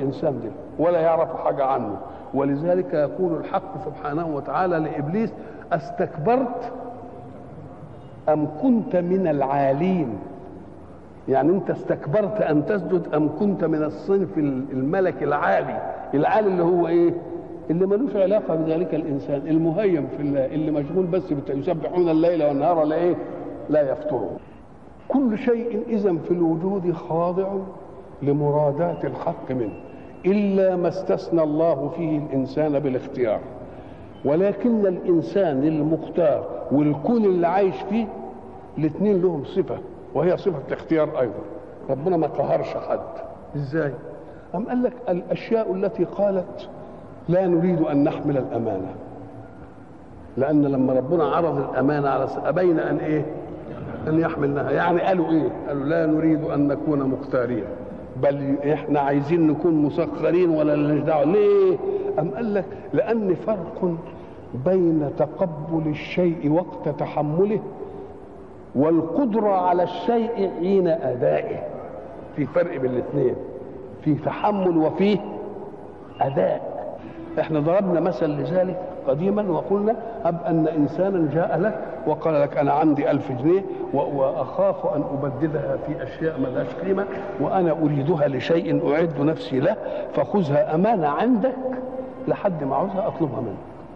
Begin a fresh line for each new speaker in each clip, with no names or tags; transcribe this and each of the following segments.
الانسان ده ولا يعرف حاجه عنه ولذلك يقول الحق سبحانه وتعالى لابليس استكبرت ام كنت من العالين يعني انت استكبرت ان تسجد ام كنت من الصنف الملك العالي العالي اللي هو ايه اللي ملوش علاقه بذلك الانسان المهيم في الله اللي مشغول بس يسبحون الليل والنهار لا ايه لا يفترون كل شيء اذا في الوجود خاضع لمرادات الحق منه الا ما استثنى الله فيه الانسان بالاختيار ولكن الانسان المختار والكون اللي عايش فيه الاثنين لهم صفه وهي صفه الاختيار ايضا ربنا ما قهرش حد ازاي أم قال لك الاشياء التي قالت لا نريد ان نحمل الامانه لان لما ربنا عرض الامانه على ابين ان ايه ان يحملناها يعني قالوا ايه قالوا لا نريد ان نكون مختارين بل احنا عايزين نكون مسخرين ولا لناش دعوه ليه ام قال لك لان فرق بين تقبل الشيء وقت تحمله والقدرة على الشيء حين أدائه في فرق بين الاثنين في تحمل وفيه أداء احنا ضربنا مثل لذلك قديما وقلنا أب أن إنسانا جاء لك وقال لك أنا عندي ألف جنيه وأخاف أن أبدلها في أشياء ما لهاش قيمة وأنا أريدها لشيء أعد نفسي له فخذها أمانة عندك لحد ما عاوزها أطلبها منك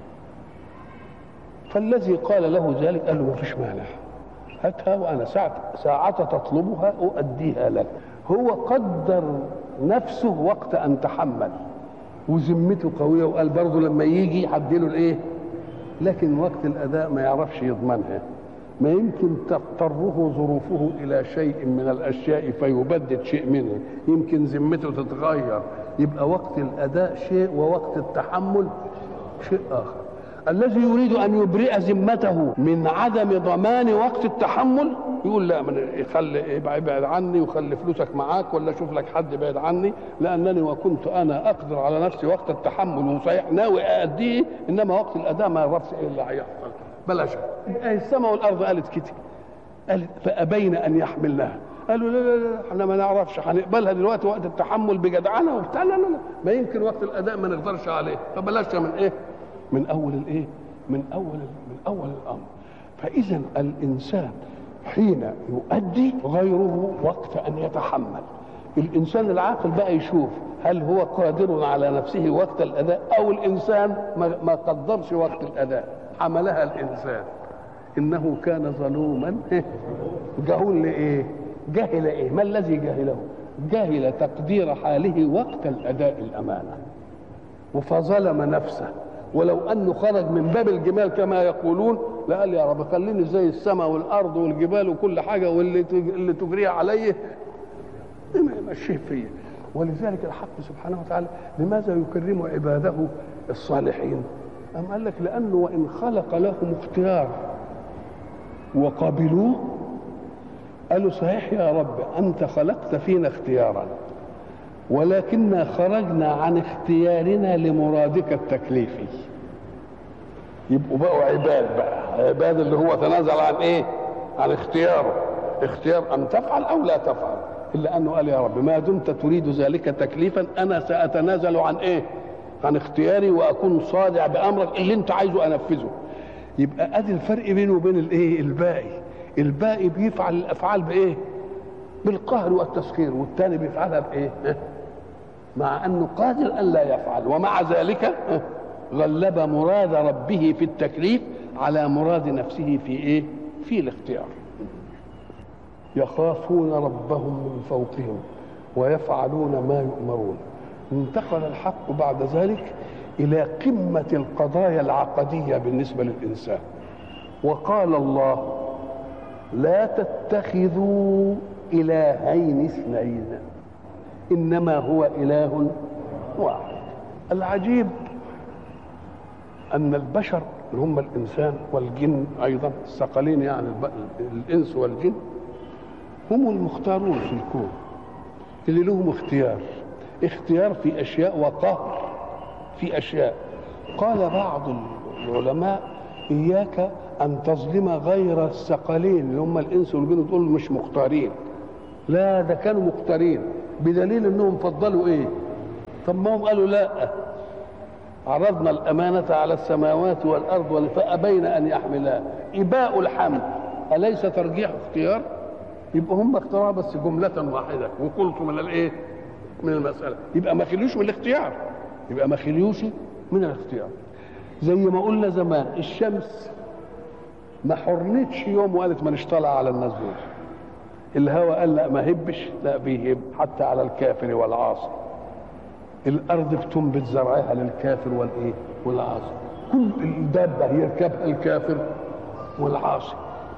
فالذي قال له ذلك قال له ما فيش مانع هاتها وانا ساعة ساعة تطلبها اؤديها لك هو قدر نفسه وقت ان تحمل وذمته قويه وقال برضه لما يجي هديله الايه لكن وقت الاداء ما يعرفش يضمنها ما يمكن تضطره ظروفه الى شيء من الاشياء فيبدد شيء منه يمكن ذمته تتغير يبقى وقت الاداء شيء ووقت التحمل شيء اخر الذي يريد ان يبرئ ذمته من عدم ضمان وقت التحمل يقول لا من يخلي ابعد عني وخلي فلوسك معاك ولا اشوف لك حد بعيد عني لانني وكنت انا اقدر على نفسي وقت التحمل وصحيح ناوي ااديه انما وقت الاداء ما يعرفش ايه اللي هيحصل بلاش السماء والارض قالت كده قالت فابين ان يحملنها قالوا لا لا لا احنا ما نعرفش هنقبلها دلوقتي وقت التحمل بجدعنه وبتاع لا لا لا ما يمكن وقت الاداء ما نقدرش عليه فبلاش من ايه من اول الايه من اول من اول الامر فاذا الانسان حين يؤدي غيره وقت ان يتحمل الانسان العاقل بقى يشوف هل هو قادر على نفسه وقت الاداء او الانسان ما قدرش وقت الاداء حملها الانسان انه كان ظلوما جهول لايه جهل ايه ما الذي جهله جهل تقدير حاله وقت الاداء الامانه فظلم نفسه ولو انه خرج من باب الجمال كما يقولون لقال يا رب خليني زي السماء والارض والجبال وكل حاجه واللي اللي تجريها عليه يمشيه فيا ولذلك الحق سبحانه وتعالى لماذا يكرم عباده الصالحين؟ أم قال لك لأنه وإن خلق لهم اختيار وقبلوه قالوا صحيح يا رب أنت خلقت فينا اختيارا ولكننا خرجنا عن اختيارنا لمرادك التكليفي يبقوا بقوا عباد بقى عباد اللي هو تنازل عن ايه عن اختياره اختيار ان تفعل او لا تفعل الا انه قال يا رب ما دمت تريد ذلك تكليفا انا ساتنازل عن ايه عن اختياري واكون صادع بامرك اللي انت عايزه انفذه يبقى ادي الفرق بينه وبين الايه الباقي الباقي بيفعل الافعال بايه بالقهر والتسخير والثاني بيفعلها بايه مع انه قادر ان لا يفعل ومع ذلك غلب مراد ربه في التكليف على مراد نفسه في ايه في الاختيار يخافون ربهم من فوقهم ويفعلون ما يؤمرون انتقل الحق بعد ذلك الى قمه القضايا العقديه بالنسبه للانسان وقال الله لا تتخذوا الهين اثنين انما هو اله واحد العجيب ان البشر اللي هم الانسان والجن ايضا الثقلين يعني الانس والجن هم المختارون في الكون اللي لهم اختيار اختيار في اشياء وقهر في اشياء قال بعض العلماء اياك ان تظلم غير الثقلين اللي هم الانس والجن تقول مش مختارين لا ده كانوا مختارين بدليل انهم فضلوا ايه طب ما هم قالوا لا عرضنا الأمانة على السماوات والأرض فأبين أن يحملها إباء الحمل أليس ترجيح اختيار يبقى هم اختارها بس جملة واحدة وقلت من الإيه من المسألة يبقى ما خليوش من الاختيار يبقى ما خليوش من الاختيار زي ما قلنا زمان الشمس ما حرنتش يوم وقالت ما طالعة على الناس دول الهوى قال لا ما هبش لا بيهب حتى على الكافر والعاصي الارض بتنبت زرعها للكافر والايه والعاصي كل الدابه يركبها الكافر والعاصي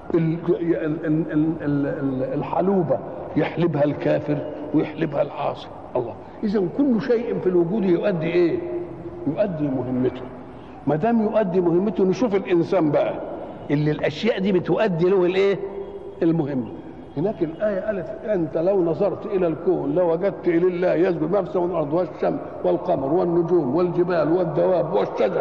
الحلوبه يحلبها الكافر ويحلبها العاصي الله اذا كل شيء في الوجود يؤدي ايه يؤدي مهمته ما دام يؤدي مهمته نشوف الانسان بقى اللي الاشياء دي بتؤدي له الايه المهمه هناك الآية قالت أنت لو نظرت إلى الكون لوجدت إلى الله يسجد ما في السماء والأرض والشمس والقمر والنجوم والجبال والدواب والشجر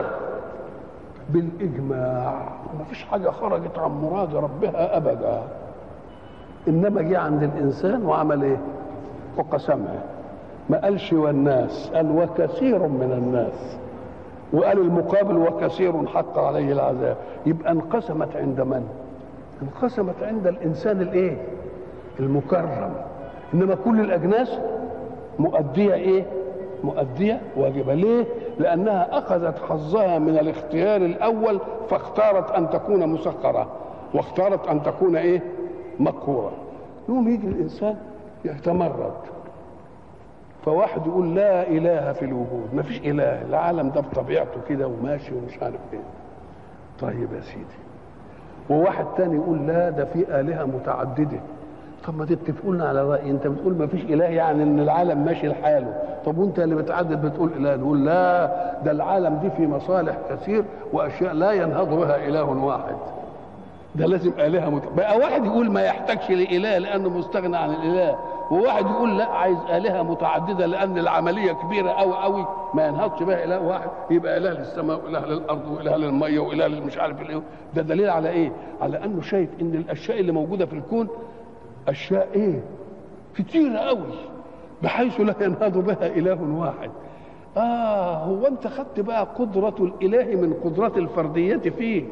بالإجماع ما فيش حاجة خرجت عن مراد ربها أبدا إنما جه عند الإنسان وعمل إيه؟ وقسمها ما قالش والناس قال وكثير من الناس وقال المقابل وكثير حق عليه العذاب يبقى انقسمت عند من؟ انقسمت عند الانسان الايه المكرم انما كل الاجناس مؤديه ايه مؤديه واجبه ليه لانها اخذت حظها من الاختيار الاول فاختارت ان تكون مسخره واختارت ان تكون ايه مقهوره يوم يجي الانسان يتمرد فواحد يقول لا اله في الوجود ما فيش اله العالم ده بطبيعته كده وماشي ومش عارف ايه طيب يا سيدي وواحد تاني يقول لا ده في آلهة متعددة طب ما تتفقوا على رأي انت بتقول ما فيش إله يعني ان العالم ماشي لحاله طب وانت اللي بتعدد بتقول إله نقول لا ده العالم دي في مصالح كثير وأشياء لا ينهض بها إله واحد ده لازم آلهة مت... بقى واحد يقول ما يحتاجش لإله لأنه مستغنى عن الإله وواحد يقول لا عايز آلهة متعددة لأن العملية كبيرة أوي أوي ما ينهضش بها إله واحد يبقى إله للسماء وإله للأرض وإله للمية وإله للمش عارف الإيه ده دليل على إيه؟ على أنه شايف إن الأشياء اللي موجودة في الكون أشياء إيه؟ كتيرة أوي بحيث لا ينهض بها إله واحد آه هو أنت خدت بقى قدرة الإله من قدرة الفردية فيك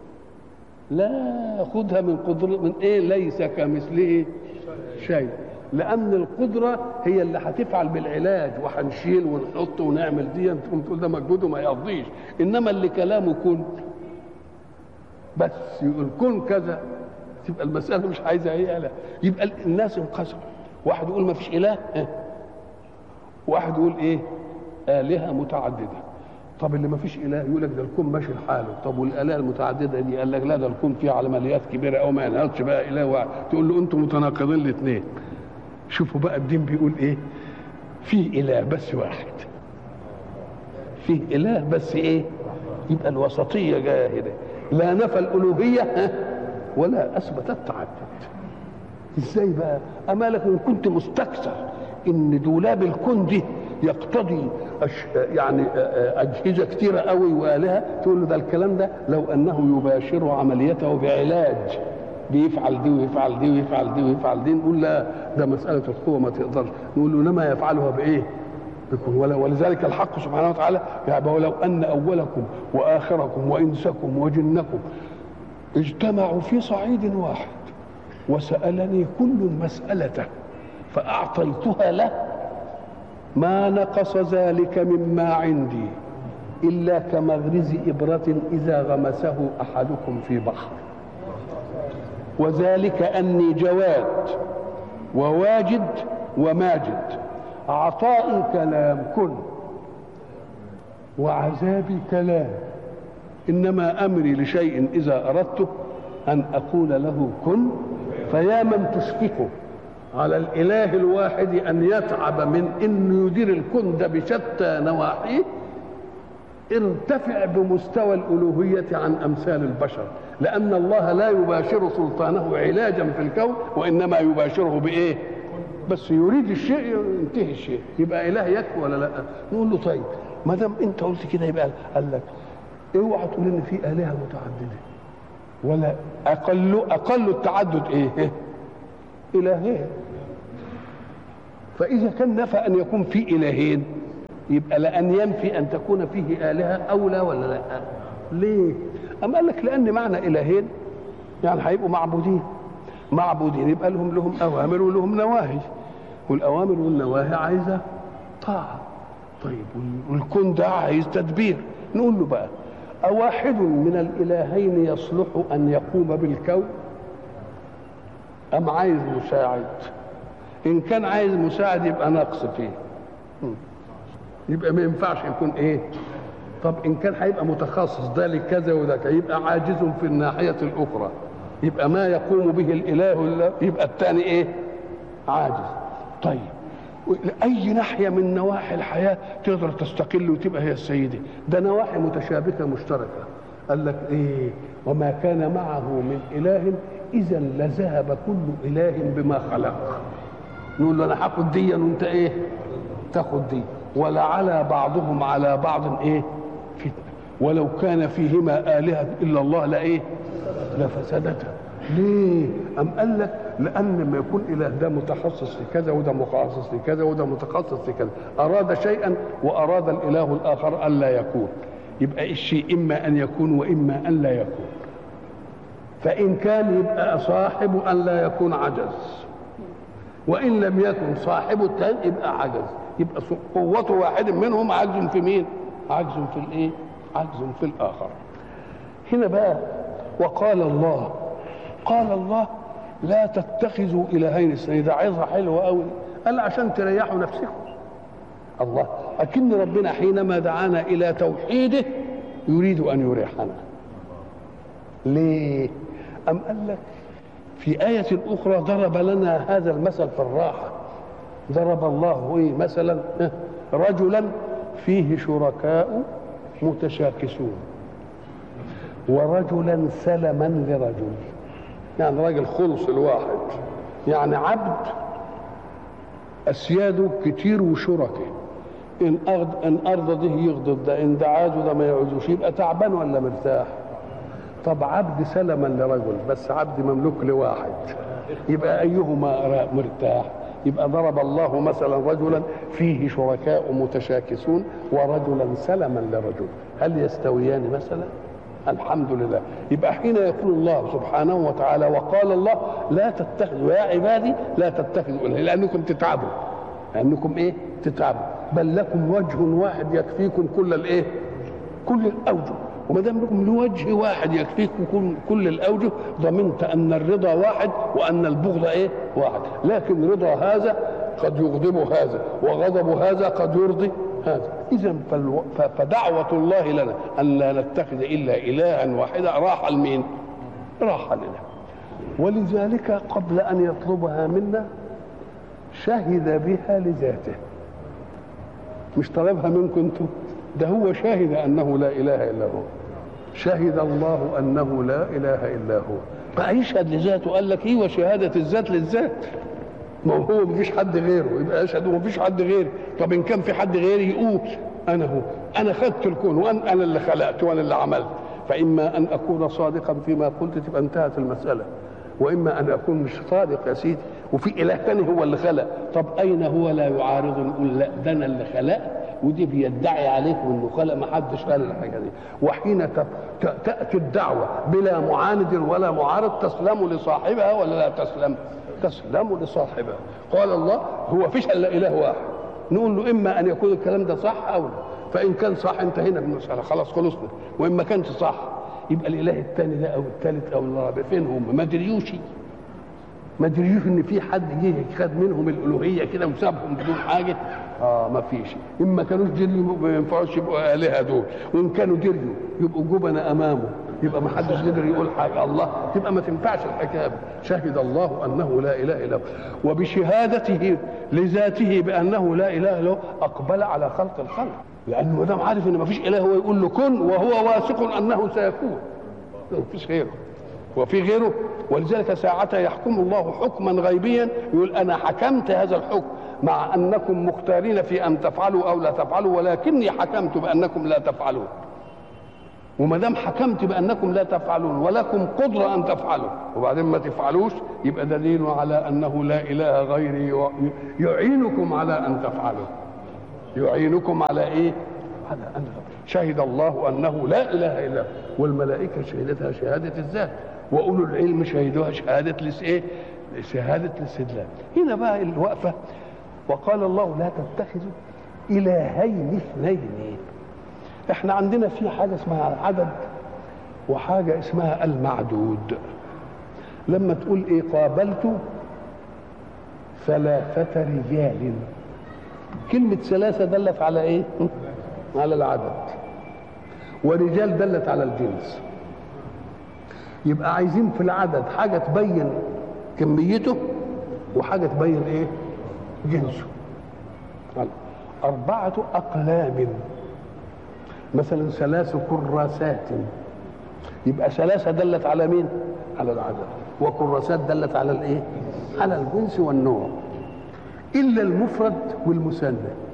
لا خدها من قدرة من إيه ليس كمثله شيء لان القدره هي اللي هتفعل بالعلاج وهنشيل ونحط ونعمل دي تقوم تقول ده مجهود وما يقضيش انما اللي كلامه كن بس يقول كن كذا تبقى المساله مش عايزه ايه لا يبقى الناس انقسموا واحد يقول ما فيش اله واحد يقول ايه الهه متعدده طب اللي ما فيش اله يقول لك ده الكون ماشي لحاله طب والالهه المتعدده دي قال لك لا ده الكون فيه عمليات كبيره قوي ما ينهضش بقى اله واحد تقول له انتم متناقضين الاثنين شوفوا بقى الدين بيقول ايه فيه اله بس واحد فيه اله بس ايه يبقى الوسطيه جايه هنا لا نفى الالوهيه ولا اثبت التعدد ازاي بقى اما لك ان كنت مستكثر ان دولاب الكون دي يقتضي أش... يعني اجهزه كثيره قوي والهه تقول له ده الكلام ده لو انه يباشر عمليته بعلاج بيفعل دي ويفعل دي ويفعل دي ويفعل دي نقول لا ده مسألة القوة ما تقدرش نقول له إنما يفعلها بإيه؟ بكم ولذلك الحق سبحانه وتعالى يعني ولو أن أولكم وآخركم وإنسكم وجنكم اجتمعوا في صعيد واحد وسألني كل مسألته فأعطيتها له ما نقص ذلك مما عندي إلا كمغرز إبرة إذا غمسه أحدكم في بحر وذلك أني جواد وواجد وماجد عطائي كلام كن وعذابي كلام إنما أمري لشيء إذا أردته أن أقول له كن فيا من تشفقه على الإله الواحد أن يتعب من أنه يدير الكون ده بشتى نواحيه ارتفع بمستوى الألوهية عن أمثال البشر لأن الله لا يباشر سلطانه علاجا في الكون وإنما يباشره بإيه بس يريد الشيء ينتهي الشيء يبقى إله يكفي ولا لا نقول له طيب ما دام أنت قلت كده يبقى قال لك اوعى تقول إن في آلهة متعددة ولا أقل أقل التعدد إيه إلهين فإذا كان نفى أن يكون في إلهين يبقى لأن ينفي أن تكون فيه آلهة أولى ولا لا ليه أم قال لك لأن معنى إلهين يعني هيبقوا معبودين معبودين يبقى لهم لهم أوامر ولهم نواهي والأوامر والنواهي عايزة طاعة طيب والكون ده عايز تدبير نقول له بقى أواحد من الإلهين يصلح أن يقوم بالكون أم عايز مساعد إن كان عايز مساعد يبقى نقص فيه يبقى ما ينفعش يكون إيه طب إن كان هيبقى متخصص ده لكذا وده يبقى عاجز في الناحية الأخرى يبقى ما يقوم به الإله يبقى الثاني إيه عاجز طيب اي ناحيه من نواحي الحياه تقدر تستقل وتبقى هي السيده ده نواحي متشابكه مشتركه قال لك ايه وما كان معه من اله اذا لذهب كل اله بما خلق نقول له انا هاخد دي وانت ايه تاخد دي ولعلى بعضهم على بعض ايه فتنه ولو كان فيهما الهه الا الله لايه لفسدتا ليه ام قال لك لان لما يكون اله ده متخصص في كذا وده متخصص في كذا وده متخصص في كذا اراد شيئا واراد الاله الاخر الا يكون يبقى الشيء اما ان يكون واما ان لا يكون فان كان يبقى صاحب ان لا يكون عجز وان لم يكن صاحب الثاني يبقى عجز يبقى قوة واحد منهم عجز في مين عجز في الايه عجز في الاخر هنا بقى وقال الله قال الله لا تتخذوا الهين اثنين ده عظه حلوه قوي قال عشان تريحوا نفسكم الله اكن ربنا حينما دعانا الى توحيده يريد ان يريحنا ليه ام قال لك في آية أخرى ضرب لنا هذا المثل في الراحة ضرب الله إيه مثلا رجلا فيه شركاء متشاكسون ورجلا سلما لرجل يعني راجل خلص الواحد يعني عبد اسياده كتير وشركه ان أرض ان ارضى ده يغضب ده ان ده عاده ده ما يعوزوش يبقى تعبان ولا مرتاح طب عبد سلما لرجل بس عبد مملوك لواحد يبقى ايهما مرتاح يبقى ضرب الله مثلا رجلا فيه شركاء متشاكسون ورجلا سلما لرجل هل يستويان مثلا الحمد لله يبقى حين يقول الله سبحانه وتعالى وقال الله لا تتخذوا يا عبادي لا تتخذوا إله لأنكم تتعبوا لأنكم إيه تتعبوا بل لكم وجه واحد يكفيكم كل الإيه كل الأوجه وما دام لكم لوجه واحد يكفيكم كل, كل الأوجه ضمنت أن الرضا واحد وأن البغض إيه واحد لكن رضا هذا قد يغضب هذا وغضب هذا قد يرضي هذا اذا فدعوه الله لنا ان لا نتخذ الا الها واحدا راح لمين؟ راح لنا ولذلك قبل ان يطلبها منا شهد بها لذاته مش طلبها منكم انتم ده هو شهد انه لا اله الا هو شهد الله انه لا اله الا هو فيشهد لذاته قال لك ايه وشهاده الذات للذات ما هو مفيش حد غيره يبقى اشهد ومفيش حد غيري طب ان كان في حد غيري يقول انا هو انا خدت الكون وانا انا اللي خلقت وانا اللي عملت فاما ان اكون صادقا فيما قلت تبقى انتهت المساله واما ان اكون مش صادق يا سيدي وفي اله ثاني هو اللي خلق طب اين هو لا يعارض نقول لا ده انا اللي خلقت ودي بيدعي عليكم انه خلق ما حدش قال الحاجه دي وحين تاتي الدعوه بلا معاند ولا معارض تسلم لصاحبها ولا لا تسلم تسلم لصاحبها قال الله هو فيش الا اله واحد نقول له اما ان يكون الكلام ده صح او لا فان كان صح انتهينا من المساله خلاص خلصنا وان ما كانش صح يبقى الاله الثاني ده او الثالث او الرابع فين هم ما دريوش ما دريوش ان في حد جه خد منهم الالوهيه كده وسابهم بدون حاجه اه ما فيش اما كانوش دريوا ما ينفعوش يبقوا الهه دول وان كانوا دريوا يبقوا جبنة امامه يبقى ما حدش قدر يقول حاجه الله تبقى ما تنفعش الحكايه شهد الله انه لا اله الا هو وبشهادته لذاته بانه لا اله الا هو اقبل على خلق الخلق لانه ما دام عارف ان ما فيش اله هو يقول له كن وهو واثق انه سيكون ما فيش غيره وفي غيره ولذلك ساعة يحكم الله حكما غيبيا يقول أنا حكمت هذا الحكم مع أنكم مختارين في أن تفعلوا أو لا تفعلوا ولكني حكمت بأنكم لا تفعلون وما دام حكمت بانكم لا تفعلون ولكم قدره ان تفعلوا وبعدين ما تفعلوش يبقى دليل على انه لا اله غيري يعينكم على ان تفعلوا يعينكم على ايه على ان شهد الله انه لا اله الا هو والملائكه شهدتها شهاده الذات واولو العلم شهدوها شهاده لس ايه شهاده الاستدلال هنا بقى الوقفه وقال الله لا تتخذوا الهين اثنين احنا عندنا في حاجه اسمها العدد وحاجه اسمها المعدود لما تقول ايه قابلت ثلاثة رجال كلمة ثلاثة دلت على ايه؟ على العدد ورجال دلت على الجنس يبقى عايزين في العدد حاجة تبين كميته وحاجة تبين ايه؟ جنسه أربعة أقلام مثلا ثلاث كراسات يبقى ثلاثة دلت على مين؟ على العدد وكراسات دلت على الايه؟ على الجنس والنوع إلا المفرد والمثنى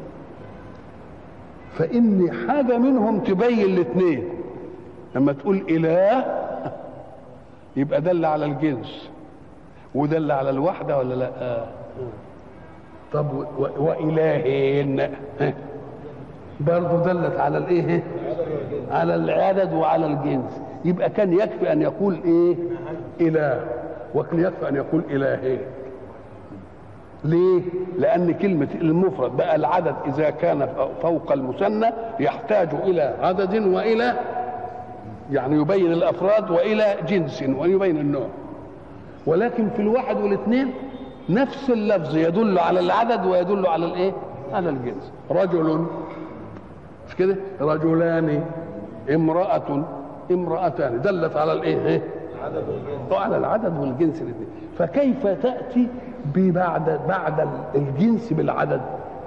فإن حاجة منهم تبين الاثنين لما تقول إله يبقى دل على الجنس ودل على الوحدة ولا لا؟ آه. طب وإلهين برضه دلت على الايه على العدد وعلى الجنس يبقى كان يكفي ان يقول ايه اله وكان يكفي ان يقول الهين ليه لان كلمه المفرد بقى العدد اذا كان فوق المثنى يحتاج الى عدد والى يعني يبين الافراد والى جنس ويبين النوع ولكن في الواحد والاثنين نفس اللفظ يدل على العدد ويدل على الايه على الجنس رجل مش كده رجلان امرأة امرأتان دلت على الايه وعلى العدد والجنس الاثنين فكيف تأتي ببعد بعد الجنس بالعدد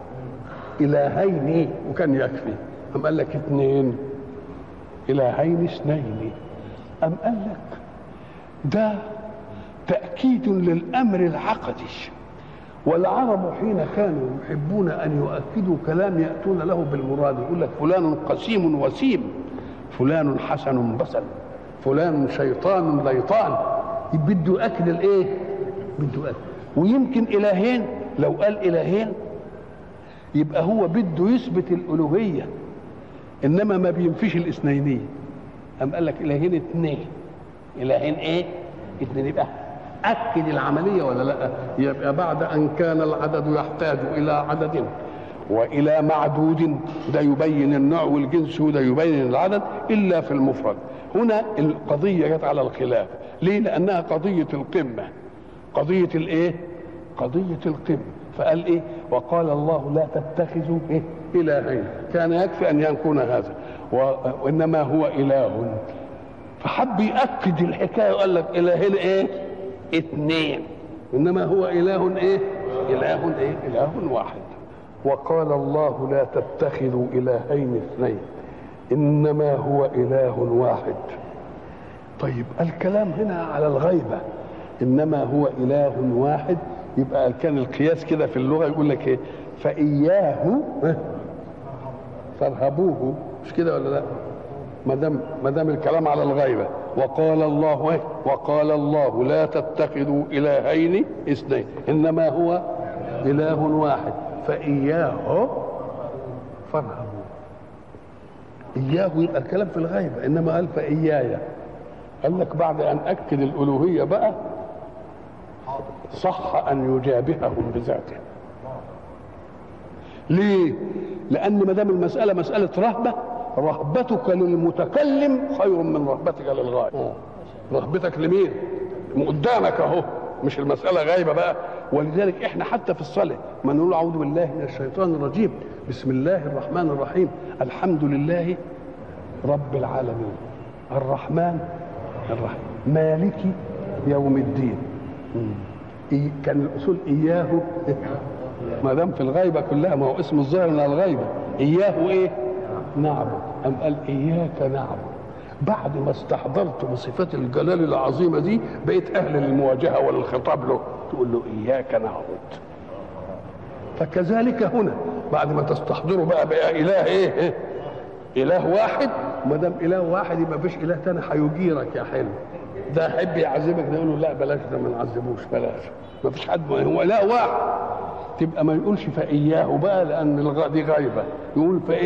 إلهين وكان يكفي أم قال لك اثنين إلهين اثنين أم قال لك ده تأكيد للأمر العقدي والعرب حين كانوا يحبون أن يؤكدوا كلام يأتون له بالمراد يقول لك فلان قسيم وسيم فلان حسن بصل فلان شيطان ليطان بده يؤكد الايه بده يؤكد ويمكن إلهين لو قال إلهين يبقى هو بده يثبت الألوهية إنما ما بينفيش الاثنينية أم قال لك إلهين اثنين إلهين إيه؟ اثنين يبقى أكد العملية ولا لا يبقى بعد أن كان العدد يحتاج إلى عدد وإلى معدود ده يبين النوع والجنس وده يبين العدد إلا في المفرد هنا القضية جت على الخلاف ليه لأنها قضية القمة قضية الإيه قضية القمة فقال إيه وقال الله لا تتخذوا إيه إلهين كان يكفي أن يكون هذا وإنما هو إله فحب يأكد الحكاية وقال لك إلهين إيه اثنين انما هو اله ايه اله ايه اله واحد وقال الله لا تتخذوا الهين اثنين انما هو اله واحد طيب الكلام هنا على الغيبه انما هو اله واحد يبقى كان القياس كده في اللغه يقول لك ايه فاياه فارهبوه مش كده ولا لا ما دام ما دام الكلام على الغيبه وقال الله إيه؟ وقال الله لا تتخذوا الهين اثنين انما هو اله واحد فاياه فارهبوا اياه يبقى الكلام في الغيبه انما قال فاياي قال لك بعد ان اكد الالوهيه بقى صح ان يجابههم بذاته ليه لان ما دام المساله مساله رهبه رهبتك للمتكلم خير من رهبتك للغائب رهبتك لمين قدامك اهو مش المساله غايبه بقى ولذلك احنا حتى في الصلاه ما نقول اعوذ بالله من الشيطان الرجيم بسم الله الرحمن الرحيم الحمد لله رب العالمين الرحمن الرحيم مالك يوم الدين كان الاصول اياه ما دام في الغيبه كلها ما هو اسم الظاهر من الغيبه اياه ايه نعبد أم قال إياك نعبد بعد ما استحضرت بصفات الجلال العظيمة دي بقيت أهل للمواجهة وللخطاب له تقول له إياك نعبد فكذلك هنا بعد ما تستحضروا بقى بقى إله إيه, إيه؟ إله واحد ما دام إله واحد يبقى مفيش إله تاني هيجيرك يا حلو ده يحب يعذبك ده يقول له لا بلاش ده ما نعذبوش بلاش ما فيش حد هو إله واحد تبقى ما يقولش فإياه بقى لأن الغاء دي غايبة يقول فإيه